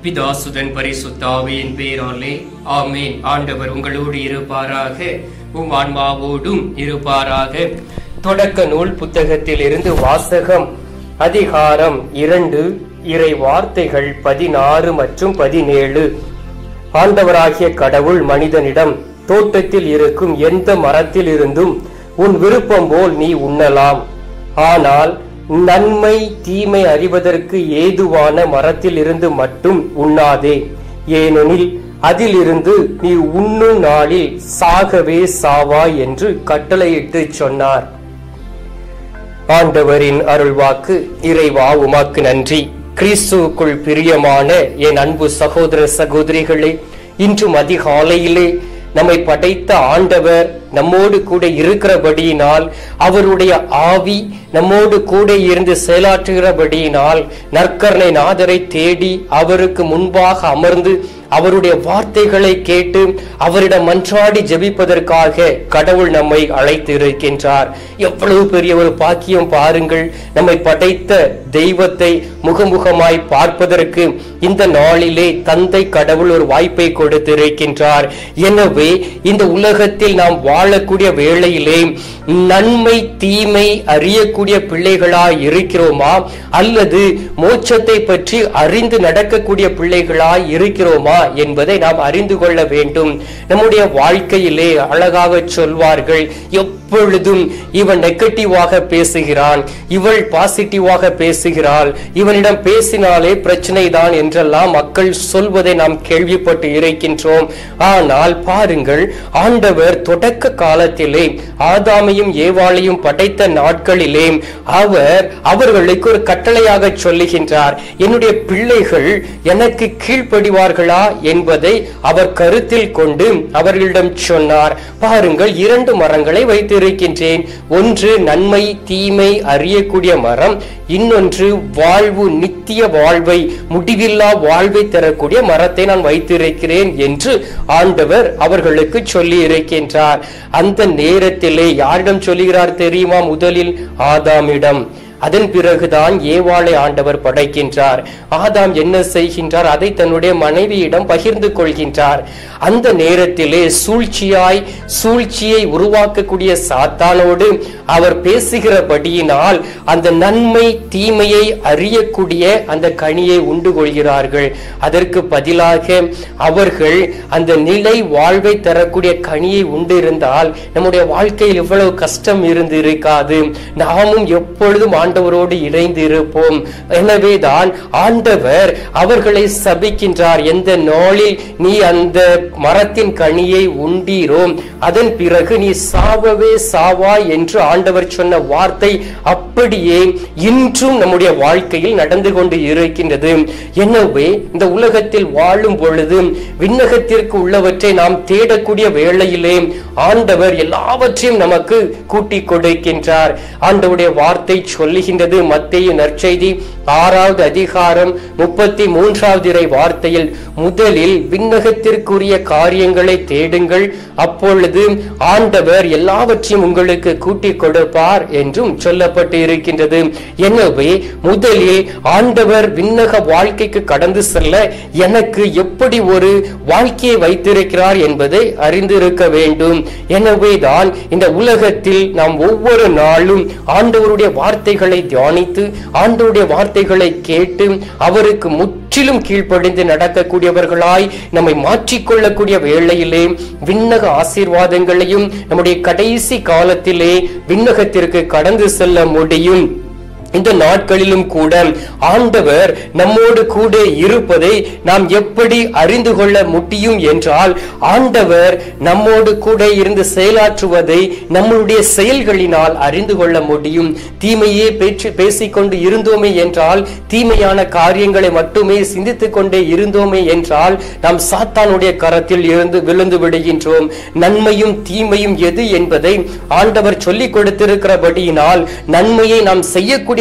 பிதாசுதன் பரிசுத்தாவியின் பேராலே ஆமேன் ஆண்டவர் உங்களோடு இருப்பாராக உம் ஆன்மாவோடும் இருப்பாராக தொடக்க நூல் புத்தகத்தில் இருந்து வாசகம் அதிகாரம் இரண்டு இறை வார்த்தைகள் பதினாறு மற்றும் பதினேழு ஆண்டவராகிய கடவுள் மனிதனிடம் தோட்டத்தில் இருக்கும் எந்த மரத்தில் இருந்தும் உன் விருப்பம் போல் நீ உண்ணலாம் ஆனால் நன்மை தீமை அறிவதற்கு ஏதுவான மரத்தில் இருந்து மட்டும் உண்ணாதே ஏனெனில் அதிலிருந்து நீ உண்ணும் நாளில் சாகவே சாவாய் என்று கட்டளையிட்டு சொன்னார் ஆண்டவரின் அருள்வாக்கு இறைவா உமாக்கு நன்றி கிறிஸ்துவுக்குள் பிரியமான என் அன்பு சகோதர சகோதரிகளே இன்றும் அதிகாலையிலே நம்மை படைத்த ஆண்டவர் நம்மோடு கூட இருக்கிறபடியினால் அவருடைய ஆவி நம்மோடு கூட இருந்து செயலாற்றுகிறபடியினால் நற்கரணை நாதரை தேடி அவருக்கு முன்பாக அமர்ந்து அவருடைய வார்த்தைகளை கேட்டு அவரிடம் மன்றாடி ஜெபிப்பதற்காக கடவுள் நம்மை அழைத்து இருக்கின்றார் எவ்வளவு பெரிய ஒரு பாக்கியம் பாருங்கள் நம்மை படைத்த தெய்வத்தை முகமுகமாய் பார்ப்பதற்கு இந்த நாளிலே தந்தை கடவுள் ஒரு வாய்ப்பை கொடுத்திருக்கின்றார் எனவே இந்த உலகத்தில் நாம் வாழக்கூடிய வேளையிலே நன்மை தீமை அறியக்கூடிய பிள்ளைகளாய் இருக்கிறோமா அல்லது மோட்சத்தை பற்றி அறிந்து நடக்கக்கூடிய பிள்ளைகளாய் இருக்கிறோமா என்பதை நாம் அறிந்து கொள்ள வேண்டும் நம்முடைய வாழ்க்கையிலே அழகாக சொல்வார்கள் எப்பொழுதும் இவன் நெகட்டிவாக பேசுகிறான் இவள் பாசிட்டிவாக பேசுகிறாள் இவனிடம் பேசினாலே பிரச்சனை தான் என்றெல்லாம் மக்கள் சொல்வதை நாம் கேள்விப்பட்டு இருக்கின்றோம் ஆனால் பாருங்கள் ஆண்டவர் தொடக்க காலத்திலே ஆதாமையும் ஏவாளையும் படைத்த நாட்களிலே அவர் அவர்களுக்கு ஒரு கட்டளையாக சொல்லுகின்றார் என்னுடைய பிள்ளைகள் எனக்கு கீழ்ப்படிவார்களா என்பதை அவர் கருத்தில் கொண்டு அவர்களிடம் சொன்னார் பாருங்கள் இரண்டு மரங்களை வைத்திருக்கின்றேன் ஒன்று நன்மை தீமை அறியக்கூடிய மரம் இன்னொன்று வாழ்வு நித்திய வாழ்வை முடிவில்லா வாழ்வை தரக்கூடிய மரத்தை நான் வைத்திருக்கிறேன் என்று ஆண்டவர் அவர்களுக்கு சொல்லி இருக்கின்றார் அந்த நேரத்திலே யாரிடம் சொல்லுகிறார் தெரியுமா முதலில் ஆதாமிடம் அதன் பிறகுதான் ஏவாளை ஆண்டவர் படைக்கின்றார் ஆதாம் என்ன செய்கின்றார் அதை தன்னுடைய மனைவியிடம் பகிர்ந்து கொள்கின்றார் அந்த நேரத்திலே சூழ்ச்சியாய் சூழ்ச்சியை உருவாக்கக்கூடிய சாத்தானோடு அவர் பேசுகிறபடியினால் அந்த நன்மை தீமையை அறியக்கூடிய அந்த கனியை உண்டு கொள்கிறார்கள் அதற்கு பதிலாக அவர்கள் அந்த நிலை வாழ்வை தரக்கூடிய கனியை உண்டு இருந்தால் நம்முடைய வாழ்க்கையில் எவ்வளவு கஷ்டம் இருந்து இருக்காது நாமும் எப்பொழுதும் ஆண்டவரோடு இணைந்து இருப்போம் எனவேதான் ஆண்டவர் அவர்களை சபிக்கின்றார் எந்த நாளில் நீ அந்த மரத்தின் கனியை உண்டீரோ அதன் பிறகு நீ சாவவே சாவா என்று ஆண்டவர் சொன்ன வார்த்தை அப்படியே இன்றும் நம்முடைய வாழ்க்கையில் நடந்து கொண்டு இருக்கின்றது எனவே இந்த உலகத்தில் வாழும் பொழுது விண்ணகத்திற்கு உள்ளவற்றை நாம் தேடக்கூடிய வேளையிலே ஆண்டவர் எல்லாவற்றையும் நமக்கு கூட்டி கொடுக்கின்றார் ஆண்டவருடைய வார்த்தை சொல்லுகின்றது மத்திய நற்செய்தி ஆறாவது அதிகாரம் முப்பத்தி மூன்றாவது இறை வார்த்தையில் முதலில் விண்ணகத்திற்குரிய காரியங்களை தேடுங்கள் அப்பொழுது ஆண்டவர் எல்லாவற்றையும் உங்களுக்கு கூட்டி கொடுப்பார் என்றும் சொல்லப்பட்டு இருக்கின்றது எனவே முதலில் ஆண்டவர் விண்ணக வாழ்க்கைக்கு கடந்து செல்ல எனக்கு எப்படி ஒரு வாழ்க்கையை வைத்திருக்கிறார் என்பதை அறிந்திருக்க வேண்டும் எனவேதான் இந்த உலகத்தில் நாம் ஒவ்வொரு நாளும் ஆண்டவருடைய வார்த்தைகளை தியானித்து ஆண்டவருடைய வார்த்தைகளை கேட்டு அவருக்கு முற்றிலும் கீழ்ப்படிந்து நடக்கக்கூடியவர்களாய் நம்மை மாற்றிக்கொள்ளக்கூடிய வேளையிலே விண்ணக ஆசீர்வாதங்களையும் நம்முடைய கடைசி காலத்திலே விண்ணகத்திற்கு கடந்து செல்ல முடியும் இந்த நாட்களிலும் கூட ஆண்டவர் நம்மோடு கூட இருப்பதை நாம் எப்படி அறிந்து கொள்ள முடியும் என்றால் ஆண்டவர் நம்மோடு கூட இருந்து செயலாற்றுவதை நம்முடைய செயல்களினால் அறிந்து கொள்ள முடியும் தீமையே பேச்சு பேசிக்கொண்டு இருந்தோமே என்றால் தீமையான காரியங்களை மட்டுமே சிந்தித்துக் கொண்டே இருந்தோமே என்றால் நாம் சாத்தானுடைய கரத்தில் இருந்து விழுந்து விடுகின்றோம் நன்மையும் தீமையும் எது என்பதை ஆண்டவர் சொல்லிக் கொடுத்திருக்கிறபடியினால் நன்மையை நாம் செய்யக்கூடிய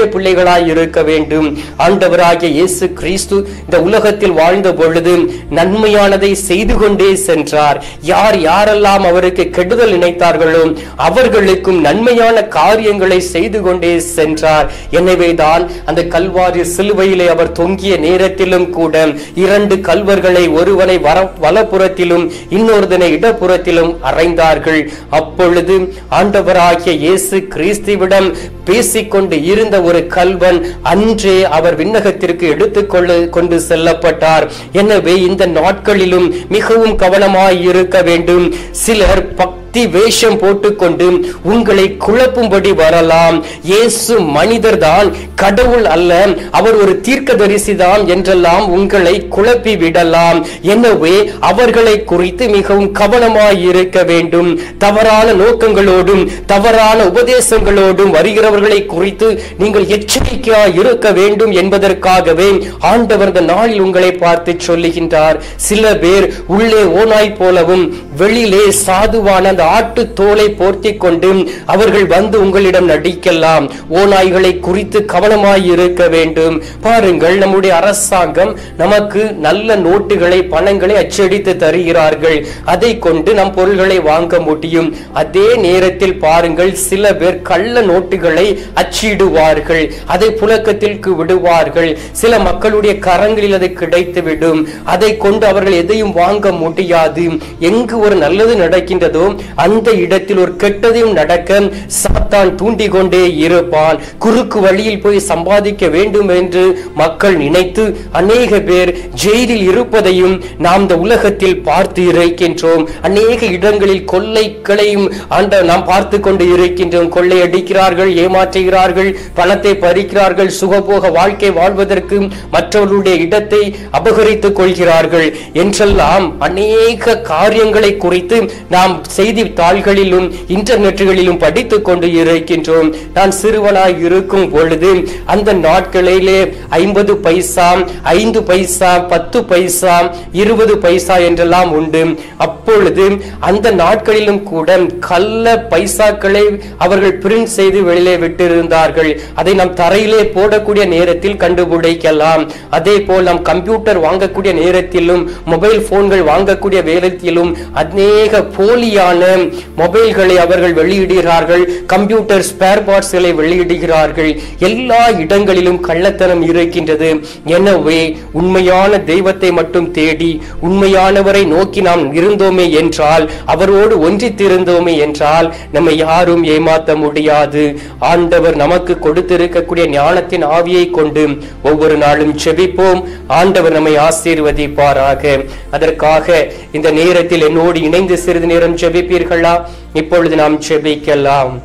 தேவனுடைய பிள்ளைகளாய் இருக்க வேண்டும் ஆண்டவராகிய இயேசு கிறிஸ்து இந்த உலகத்தில் வாழ்ந்த பொழுது நன்மையானதை செய்து கொண்டே சென்றார் யார் யாரெல்லாம் அவருக்கு கெடுதல் நினைத்தார்களோ அவர்களுக்கும் நன்மையான காரியங்களை செய்து கொண்டே சென்றார் எனவேதான் அந்த கல்வாரி சிலுவையிலே அவர் தொங்கிய நேரத்திலும் கூட இரண்டு கல்வர்களை ஒருவனை வர வலப்புறத்திலும் இன்னொருதனை இடப்புறத்திலும் அறைந்தார்கள் அப்பொழுது ஆண்டவராகிய இயேசு கிறிஸ்துவிடம் பேசிக்கொண்டு இருந்த ஒரு கல்வன் அன்றே அவர் விண்ணகத்திற்கு எடுத்துக்கொள்ள கொண்டு செல்லப்பட்டார் எனவே இந்த நாட்களிலும் மிகவும் கவனமாய் இருக்க வேண்டும் சிலர் பக்தி வேஷம் போட்டுக்கொண்டு உங்களை குழப்பும்படி வரலாம் இயேசு மனிதர்தான் கடவுள் அல்ல அவர் ஒரு தீர்க்கதரிசி தான் என்றெல்லாம் உங்களை குழப்பி விடலாம் எனவே அவர்களை குறித்து மிகவும் கவனமாய் இருக்க வேண்டும் தவறான நோக்கங்களோடும் தவறான உபதேசங்களோடும் வருகிறவர்களை குறித்து நீங்கள் எச்சரிக்கையாய் இருக்க வேண்டும் என்பதற்காகவே ஆண்டவர் இந்த நாளில் உங்களை பார்த்து சொல்லுகின்றார் சில பேர் உள்ளே ஓனாய் போலவும் வெளியிலே சாதுவான அந்த ஆட்டு தோலை போர்த்தி கொண்டு அவர்கள் வந்து உங்களிடம் நடிக்கலாம் ஓநாய்களை குறித்து கவனமாய் இருக்க வேண்டும் பாருங்கள் நம்முடைய அரசாங்கம் நமக்கு நல்ல நோட்டுகளை பணங்களை அச்சடித்து தருகிறார்கள் அதை கொண்டு நம் பொருள்களை வாங்க முடியும் அதே நேரத்தில் பாருங்கள் சில பேர் கள்ள நோட்டுகளை அச்சிடுவார்கள் அதை புழக்கத்திற்கு விடுவார்கள் சில மக்களுடைய கரங்களில் அது கிடைத்துவிடும் அதை கொண்டு அவர்கள் எதையும் வாங்க முடியாது எங்கு ஒரு நல்லது நடக்கின்றதோ அந்த இடத்தில் ஒரு கெட்டதையும் நடக்க சாத்தான் தூண்டிக் கொண்டே இருப்பான் குறுக்கு வழியில் போய் சம்பாதிக்க வேண்டும் என்று மக்கள் நினைத்து அநேக பேர் ஜெயிலில் இருப்பதையும் நாம் இந்த உலகத்தில் பார்த்து இருக்கின்றோம் அநேக இடங்களில் கொள்ளைகளையும் ஆண்ட நாம் பார்த்து கொண்டு இருக்கின்றோம் கொள்ளை அடிக்கிறார்கள் ஏமாற்றுகிறார்கள் பணத்தை பறிக்கிறார்கள் சுகபோக வாழ்க்கை வாழ்வதற்கு மற்றவர்களுடைய இடத்தை அபகரித்துக் கொள்கிறார்கள் என்றெல்லாம் அநேக காரியங்களை குறித்து நாம் செய்தி தாள்களிலும் இன்டர்நெட்டுகளிலும் படித்துக் கொண்டு இருக்கின்றோம் நான் சிறுவனாய் இருக்கும் பொழுது அந்த நாட்களிலே ஐம்பது பைசா ஐந்து பைசா பத்து பைசா இருபது பைசா என்றெல்லாம் உண்டு அப்பொழுது அந்த நாட்களிலும் கூட கள்ள பைசாக்களை அவர்கள் பிரிண்ட் செய்து வெளியிலே விட்டிருந்தார்கள் அதை நாம் தரையிலே போடக்கூடிய நேரத்தில் கண்டுபிடிக்கலாம் அதே போல் நாம் கம்ப்யூட்டர் வாங்கக்கூடிய நேரத்திலும் மொபைல் போன்கள் வாங்கக்கூடிய நேரத்திலும் அநேக போலியான மொபைல்களை அவர்கள் வெளியிடுகிறார்கள் கம்ப்யூட்டர் ஸ்பேர் பார்ட்ஸ்களை வெளியிடுகிறார்கள் எல்லா இடங்களிலும் கள்ளத்தனம் இருக்கின்றது எனவே உண்மையான தெய்வத்தை மட்டும் தேடி உண்மையானவரை நோக்கி நாம் இருந்தோமே என்றால் அவரோடு ஒன்றித்திருந்தோமே என்றால் நம்மை யாரும் ஏமாற்ற முடியாது ஆண்டவர் நமக்கு கொடுத்திருக்கக்கூடிய ஞானத்தின் ஆவியை கொண்டு ஒவ்வொரு நாளும் செபிப்போம் ஆண்டவர் நம்மை ஆசீர்வதிப்பாராக அதற்காக இந்த நேரத்தில் என்னோடு இணைந்து சிறிது நேரம் செபிப்பீர்களா இப்பொழுது நாம் செபிக்கலாம்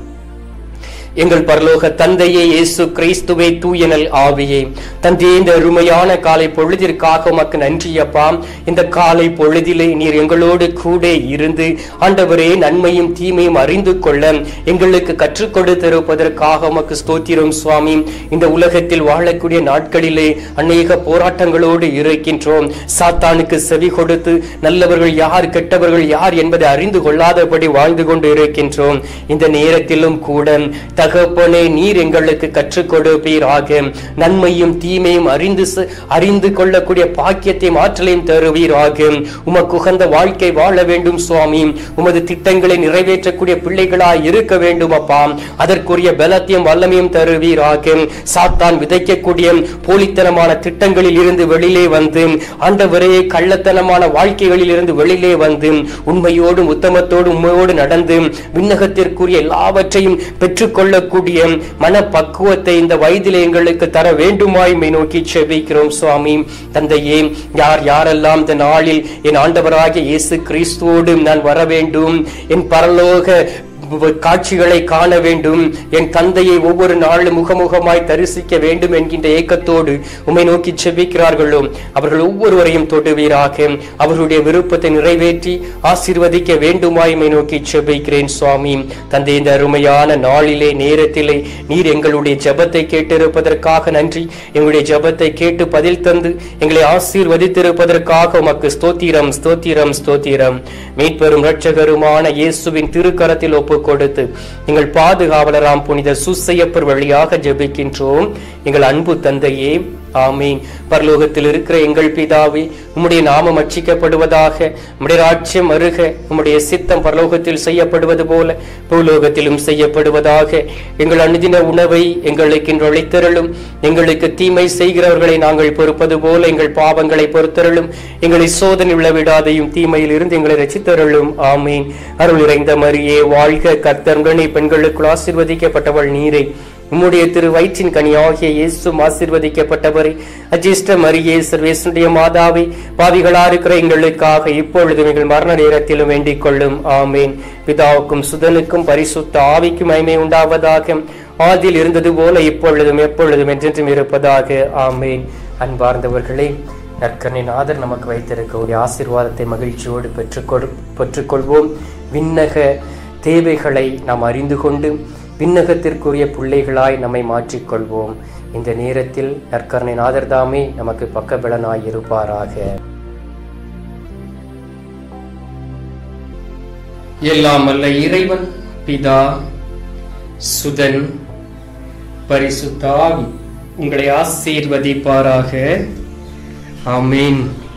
எங்கள் பரலோக தந்தையே இயேசு கிறிஸ்துவே தூயனல் ஆவியே தந்தையே இந்த அருமையான காலை பொழுதிற்காக உமக்கு நன்றி அப்பா இந்த காலை பொழுதிலே நீர் எங்களோடு கூட இருந்து ஆண்டவரே நன்மையும் தீமையும் அறிந்து கொள்ள எங்களுக்கு கற்றுக் கொடுத்திருப்பதற்காக உமக்கு ஸ்தோத்திரம் சுவாமி இந்த உலகத்தில் வாழக்கூடிய நாட்களிலே அநேக போராட்டங்களோடு இருக்கின்றோம் சாத்தானுக்கு செவி கொடுத்து நல்லவர்கள் யார் கெட்டவர்கள் யார் என்பதை அறிந்து கொள்ளாதபடி வாழ்ந்து கொண்டு இருக்கின்றோம் இந்த நேரத்திலும் கூட தகப்பனே நீர் எங்களுக்கு கற்றுக் கொடுப்பீராக நன்மையும் தீமையும் அறிந்து ச- அறிந்து கொள்ளக்கூடிய பாக்கியத்தையும் ஆற்றலையும் தருவீராக உமக்கு உகந்த வாழ்க்கை வாழ வேண்டும் சுவாமி உமது திட்டங்களை நிறைவேற்றக்கூடிய பிள்ளைகளாய் இருக்க வேண்டும் அப்பா அதற்குரிய பலத்தையும் வல்லமையும் தருவீராக சாத்தான் விதைக்கக்கூடிய போலித்தனமான திட்டங்களில் இருந்து வெளியிலே வந்து ஆண்டவரே கள்ளத்தனமான வாழ்க்கைகளில் இருந்து வெளியிலே வந்து உண்மையோடும் உத்தமத்தோடும் உண்மையோடு நடந்து விண்ணகத்திற்குரிய எல்லாவற்றையும் பெற்றுக்கொள்ளக்கூடிய மனப்பக்குவத்தை இந்த வயதிலே எங்களுக்கு தர வேண்டுமாய் மை நோக்கி செபிக்கிறோம் சுவாமி தந்தையே யார் யாரெல்லாம் இந்த நாளில் என் ஆண்டவராகிய இயேசு கிறிஸ்துவோடு நான் வர வேண்டும் என் பரலோக காட்சிகளை காண வேண்டும் என் தந்தையை ஒவ்வொரு நாளும் முகமுகமாய் தரிசிக்க வேண்டும் என்கின்ற ஏக்கத்தோடு உம்மை நோக்கி செபிக்கிறார்களோ அவர்கள் ஒவ்வொருவரையும் தொடுவீராக அவர்களுடைய விருப்பத்தை நிறைவேற்றி ஆசீர்வதிக்க வேண்டுமாய் உம்மை நோக்கி செபிக்கிறேன் சுவாமி தந்தை இந்த அருமையான நாளிலே நேரத்திலே நீர் எங்களுடைய ஜெபத்தை கேட்டிருப்பதற்காக நன்றி எங்களுடைய ஜெபத்தை கேட்டு பதில் தந்து எங்களை ஆசீர்வதித்திருப்பதற்காக உமக்கு ஸ்தோத்திரம் ஸ்தோத்திரம் ஸ்தோத்திரம் மீட்பெரும் இரட்சகருமான இயேசுவின் திருக்கரத்தில் ஒப்பு கொடுத்து எங்கள் பாதுகாவலராம் புனித சுசையப்பர் வழியாக ஜெபிக்கின்றோம் எங்கள் அன்பு தந்தையே ஆமீன் பரலோகத்தில் இருக்கிற எங்கள் பிதாவே உம்முடைய நாமம் அச்சிக்கப்படுவதாக உம்முடைய ராஜ்யம் அருக உம்முடைய சித்தம் பரலோகத்தில் செய்யப்படுவது போல பூலோகத்திலும் செய்யப்படுவதாக எங்கள் அனுதின உணவை எங்களுக்கு இன்று அளித்தருளும் எங்களுக்கு தீமை செய்கிறவர்களை நாங்கள் பொறுப்பது போல எங்கள் பாவங்களை பொறுத்தருளும் எங்களை சோதனை விழவிடாதையும் தீமையில் இருந்து எங்களை ரசித்தருளும் ஆமீன் அருள் இறைந்த மரியே வாழ்க கர்த்தருடனே பெண்களுக்குள் ஆசிர்வதிக்கப்பட்டவள் நீரை உம்முடைய திரு வயிற்றின் கனியாகிய இயேசும் ஆசிர்வதிக்கப்பட்டவரே அஜிஷ்ட மரியே சர்வேசனுடைய மாதாவை பாவிகளா இருக்கிற எங்களுக்காக இப்பொழுதும் எங்கள் மரண நேரத்திலும் வேண்டிக் கொள்ளும் ஆமேன் பிதாவுக்கும் சுதனுக்கும் பரிசுத்த ஆவிக்கும் மகிமை உண்டாவதாக ஆதியில் இருந்தது போல இப்பொழுதும் எப்பொழுதும் என்றென்றும் இருப்பதாக ஆமேன் அன்பார்ந்தவர்களே நற்கண்ணின் ஆதர் நமக்கு வைத்திருக்கக்கூடிய ஆசீர்வாதத்தை மகிழ்ச்சியோடு பெற்றுக்கொள் பெற்றுக்கொள்வோம் விண்ணக தேவைகளை நாம் அறிந்து கொண்டு விண்ணகத்திற்குரிய பிள்ளைகளாய் நம்மை மாற்றிக்கொள்வோம் இந்த நேரத்தில் நற்கருணை நாதர்தாமே நமக்கு பக்கபலனாய் இருப்பாராக எல்லாம் அல்ல இறைவன் பிதா சுதன் பரிசுத்தாவி உங்களை ஆசீர்வதிப்பாராக ஆமீன்